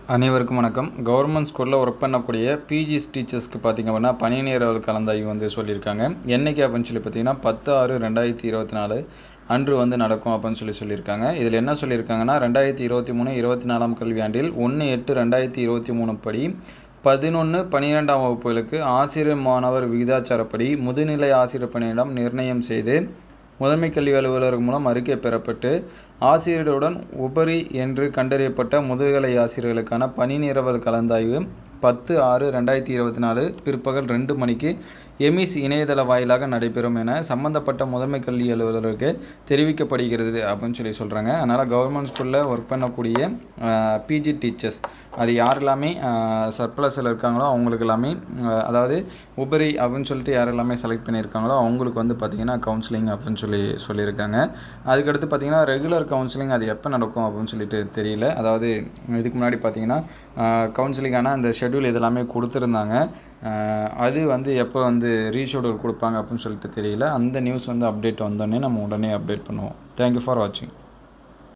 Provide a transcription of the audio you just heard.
அனைவருக்கும் வணக்கம் கவர்மெண்ட் ஸ்கூலில் ஒர்க் பண்ணக்கூடிய பிஜி டீச்சர்ஸ்க்கு பார்த்திங்க அப்படின்னா பணி நேர கலந்தாய்வு வந்து சொல்லியிருக்காங்க என்னைக்கு அப்படின்னு சொல்லி பார்த்தீங்கன்னா பத்து ஆறு ரெண்டாயிரத்தி இருபத்தி நாலு அன்று வந்து நடக்கும் அப்படின்னு சொல்லி சொல்லியிருக்காங்க இதில் என்ன சொல்லியிருக்காங்கன்னா ரெண்டாயிரத்தி இருபத்தி மூணு இருபத்தி நாலாம் கல்வியாண்டில் ஒன்று எட்டு ரெண்டாயிரத்தி இருபத்தி மூணு படி பதினொன்று பன்னிரெண்டாம் வகுப்புகளுக்கு ஆசிரியர் மாணவர் விகிதாச்சாரப்படி முதுநிலை ஆசிரியர் பணியிடம் நிர்ணயம் செய்து முதன்மை கல்வி அலுவலர் மூலம் அறிக்கை பெறப்பட்டு ஆசிரியருடன் உபரி என்று கண்டறியப்பட்ட முதுகலை ஆசிரியர்களுக்கான பணி நிரவல் கலந்தாய்வு பத்து ஆறு ரெண்டாயிரத்தி இருபத்தி நாலு பிற்பகல் ரெண்டு மணிக்கு எமிஸ் இணையதள வாயிலாக நடைபெறும் என சம்பந்தப்பட்ட முதன்மை கல்வி அலுவலருக்கு தெரிவிக்கப்படுகிறது அப்படின்னு சொல்லி சொல்கிறாங்க அதனால் கவர்மெண்ட் ஸ்கூலில் ஒர்க் பண்ணக்கூடிய பிஜி டீச்சர்ஸ் அது யார் எல்லாமே சர்ப்ளஸில் இருக்காங்களோ அவங்களுக்கு எல்லாமே அஹ், அதாவது உபரி அப்படின்னு சொல்லிட்டு யார் எல்லாமே செலக்ட் பண்ணியிருக்காங்களோ அவங்களுக்கு வந்து பார்த்திங்கன்னா கவுன்சிலிங் அப்படின்னு சொல்லி சொல்லியிருக்காங்க அதுக்கடுத்து பார்த்திங்கன்னா ரெகுலர் கவுன்சிலிங் அது எப்போ நடக்கும் அப்படின்னு சொல்லிட்டு தெரியல அதாவது இதுக்கு முன்னாடி பார்த்திங்கன்னா கவுன்சிலிங்கான அந்த ஷெட்யூல் இதெல்லாமே கொடுத்துருந்தாங்க அஹ், அது வந்து எப்போ வந்து ரீஷெடியூல் கொடுப்பாங்க அப்படின்னு சொல்லிட்டு தெரியல அந்த நியூஸ் வந்து அப்டேட் வந்தோடனே நம்ம உடனே அப்டேட் பண்ணுவோம் தேங்க்யூ ஃபார் வாட்சிங்